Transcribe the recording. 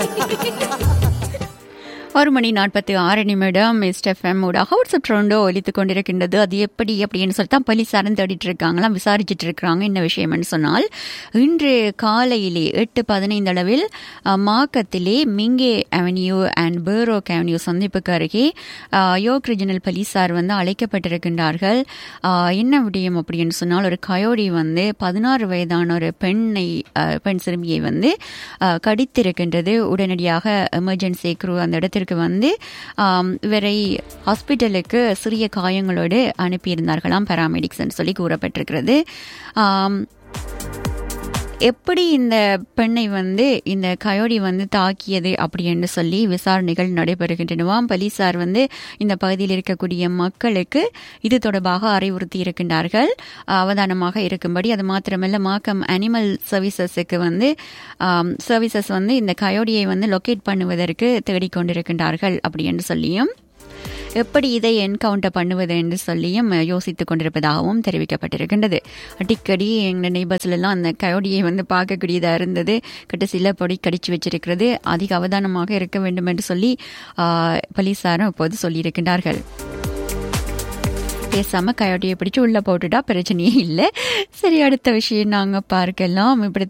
ஒரு மணி நாற்பத்தி ஆறு நிமிடம் எஸ்எஃப்எம் ஊடாக வாட்ஸ்அப் ட்ரெண்டோ ஒலித்து கொண்டிருக்கின்றது அது எப்படி அப்படின்னு சொல்லி தான் போலீஸாரும் தேடிட்டு இருக்காங்களாம் விசாரிச்சுட்டு இருக்கிறாங்க என்ன விஷயம்னு சொன்னால் இன்று காலையிலே எட்டு பதினைந்து அளவில் அஹ், மாக்கத்திலே மிங்கே அவென்யூ அண்ட் பேரோக் அவென்யூ சந்திப்புக்கு அருகே அஹ், யோக் ரிஜினல் போலீஸார் வந்து அழைக்கப்பட்டிருக்கின்றார்கள் அஹ், என்ன விடயம் அப்படின்னு சொன்னால் ஒரு கயோடி வந்து பதினாறு வயதான ஒரு பெண்ணை அஹ், பெண் சிறுமியை வந்து அஹ், கடித்திருக்கின்றது உடனடியாக எமர்ஜென்சி குரூ அந்த இடத்திற்கு வந்து ஆம், இவரை ஹாஸ்பிட்டலுக்கு சிறிய காயங்களோடு அனுப்பியிருந்தார்களாம் பேராமெடிக்ஸ் சொல்லி கூறப்பட்டிருக்கிறது ஆம், எப்படி இந்த பெண்ணை வந்து இந்த கயோடி வந்து தாக்கியது அப்படின்னு சொல்லி விசாரணைகள் நடைபெறுகின்றனவாம் போலீசார் வந்து இந்த பகுதியில் இருக்கக்கூடிய மக்களுக்கு இது தொடர்பாக அறிவுறுத்தி இருக்கின்றார்கள் அவதானமாக இருக்கும்படி அது மாத்திரமல்ல மாக்கம் அனிமல் சர்வீசஸுக்கு வந்து சர்வீசஸ் வந்து இந்த கயோடியை வந்து லொக்கேட் பண்ணுவதற்கு தேடிக்கொண்டிருக்கின்றார்கள் அப்படின்னு சொல்லியும் எப்படி இதை என்கவுண்டர் பண்ணுவது என்று சொல்லியும் யோசித்துக் கொண்டிருப்பதாகவும் தெரிவிக்கப்பட்டிருக்கின்றது அடிக்கடி எங்கள் நெய்பர்ஸ்ல எல்லாம் அந்த கயோடியை வந்து பார்க்கக்கூடியதாக இருந்தது கடைசியில் பொடி கடிச்சு வச்சிருக்கிறது அதிக அவதானமாக இருக்க வேண்டும் என்று சொல்லி ஆஹ், போலீசாரும் இப்போது சொல்லியிருக்கின்றார்கள் பேசாம கயோட்டியை பிடிச்சு உள்ள போட்டுட்டா பிரச்சனையே இல்லை சரி அடுத்த விஷயம் நாங்க பார்க்கலாம் இப்படி